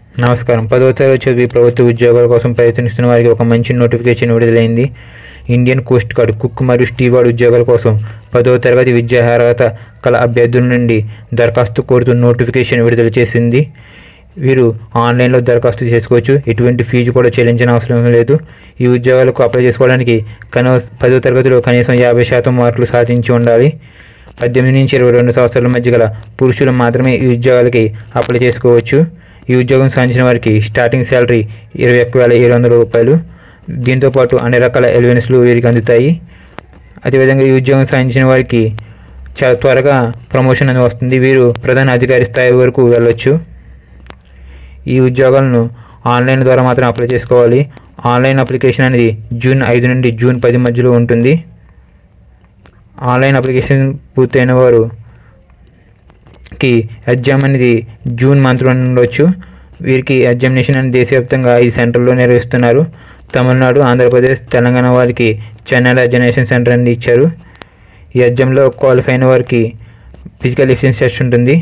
నమస్కారం పదవ తరగతి చదివి ప్రభుత్వ ఉద్యోగాల కోసం ప్రయత్నిస్తున్న వారికి ఒక మంచి నోటిఫికేషన్ విడుదలైంది ఇండియన్ కోస్ట్ గార్డ్ కుక్ మరియు స్టీవార్డ్ ఉద్యోగాల కోసం పదవ తరగతి విద్యా అర్హత కల అభ్యర్థుల నుండి దరఖాస్తు కోరుతూ నోటిఫికేషన్ విడుదల చేసింది వీరు ఆన్లైన్లో దరఖాస్తు చేసుకోవచ్చు ఎటువంటి ఫీజు కూడా చెల్లించిన అవసరం లేదు ఈ ఉద్యోగాలకు అప్లై చేసుకోవడానికి కనీస పదో తరగతిలో కనీసం యాభై శాతం మార్కులు సాధించి ఉండాలి పద్దెనిమిది నుంచి ఇరవై రెండు సంవత్సరాల మధ్య గల పురుషులు మాత్రమే ఈ ఉద్యోగాలకి అప్లై చేసుకోవచ్చు ఈ ఉద్యోగం సాధించిన వారికి స్టార్టింగ్ శాలరీ ఇరవై ఒక్క వేల ఏడు వందల రూపాయలు దీంతోపాటు అన్ని రకాల ఎలివెన్స్లు వీరికి అందుతాయి అదేవిధంగా ఈ ఉద్యోగం సాధించిన వారికి చాలా త్వరగా ప్రమోషన్ అనేది వస్తుంది వీరు ప్రధాన అధికారి స్థాయి వరకు వెళ్ళొచ్చు ఈ ఉద్యోగాలను ఆన్లైన్ ద్వారా మాత్రం అప్లై చేసుకోవాలి ఆన్లైన్ అప్లికేషన్ అనేది జూన్ ఐదు నుండి జూన్ పది మధ్యలో ఉంటుంది ఆన్లైన్ అప్లికేషన్ పూర్తయిన వారు కి ఎగ్జామ్ అనేది జూన్ మంత్లో ఉండొచ్చు వీరికి ఎగ్జామినేషన్ అనేది దేశవ్యాప్తంగా ఐదు సెంటర్లో నిర్వహిస్తున్నారు తమిళనాడు ఆంధ్రప్రదేశ్ తెలంగాణ వారికి చెన్నైలో ఎగ్జామినేషన్ సెంటర్ అనేది ఇచ్చారు ఈ ఎగ్జామ్లో క్వాలిఫై అయిన వారికి ఫిజికల్ ఎఫిషియన్సీ టెస్ట్ ఉంటుంది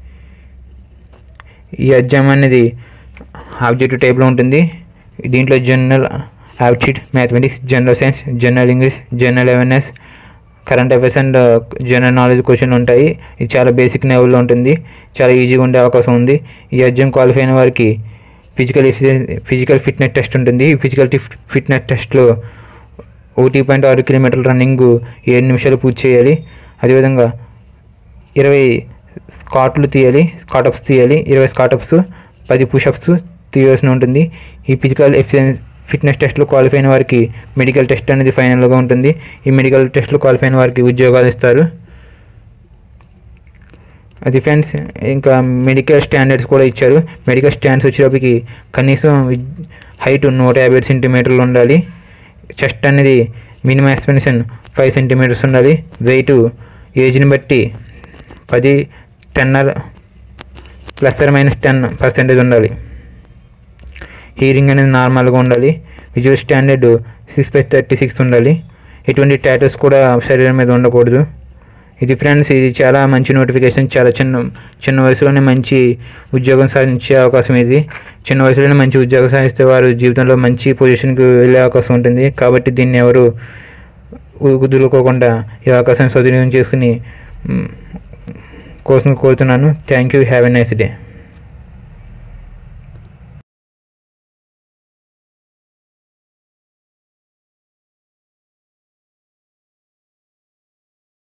ఈ ఎగ్జామ్ అనేది ఆబ్జెక్టివ్ టైప్లో ఉంటుంది దీంట్లో general aptitude mathematics general science general English general awareness current affairs and general knowledge question ఉంటాయి ఇది చాలా బేసిక్ లెవెల్లో ఉంటుంది చాలా ఈజీగా ఉండే అవకాశం ఉంది ఈ ఎగ్జామ్ క్వాలిఫై అయిన వారికి ఫిజికల్ ఫిజికల్ ఫిట్నెస్ టెస్ట్ ఉంటుంది ఈ ఫిజికల్ ఫిట్నెస్ టెస్ట్లో ఒకటి పాయింట్ ఆరు కిలోమీటర్ల రన్నింగ్ ఏడు నిమిషాలు పూర్తి చేయాలి అదేవిధంగా ఇరవై స్కాట్లు తీయాలి స్కాటప్స్ తీయాలి ఇరవై స్కాటప్స్ పది పుషప్స్ తీయాల్సి ఉంటుంది ఈ ఫిజికల్ ఎఫిషియన్ ఫిట్నెస్ టెస్ట్లో క్వాలిఫై అయిన వారికి మెడికల్ టెస్ట్ అనేది ఫైనల్గా ఉంటుంది ఈ మెడికల్ టెస్ట్లో క్వాలిఫై అయిన వారికి ఉద్యోగాలు ఇస్తారు అది ఫ్రెండ్స్ ఇంకా మెడికల్ స్టాండర్డ్స్ కూడా ఇచ్చారు మెడికల్ స్టాండర్డ్స్ వచ్చేటప్పటికి కనీసం హైట్ నూట యాభై సెంటీమీటర్లు ఉండాలి చెస్ట్ అనేది మినిమం ఎక్స్పెన్షన్ ఫైవ్ సెంటీమీటర్స్ ఉండాలి వెయిట్ ఏజ్ని బట్టి పది ten plus or minus ten percentage ఉండాలి హీరింగ్ అనేది నార్మల్గా ఉండాలి visual standard six by thirty six ఉండాలి ఎటువంటి టాటూస్ కూడా శరీరం మీద ఉండకూడదు ఇది ఫ్రెండ్స్ ఇది చాలా మంచి నోటిఫికేషన్ చాలా చిన్న చిన్న వయసులోనే మంచి ఉద్యోగం సాధించే అవకాశం ఇది చిన్న వయసులోనే మంచి ఉద్యోగం సాధిస్తే వారు జీవితంలో మంచి పొజిషన్కి వెళ్ళే అవకాశం ఉంటుంది కాబట్టి దీన్ని ఎవరు వదులుకోకుండా ఈ అవకాశాన్ని సద్వినియోగం చేసుకుని మ్, కోసం కోరుతున్నాను thank you have a nice day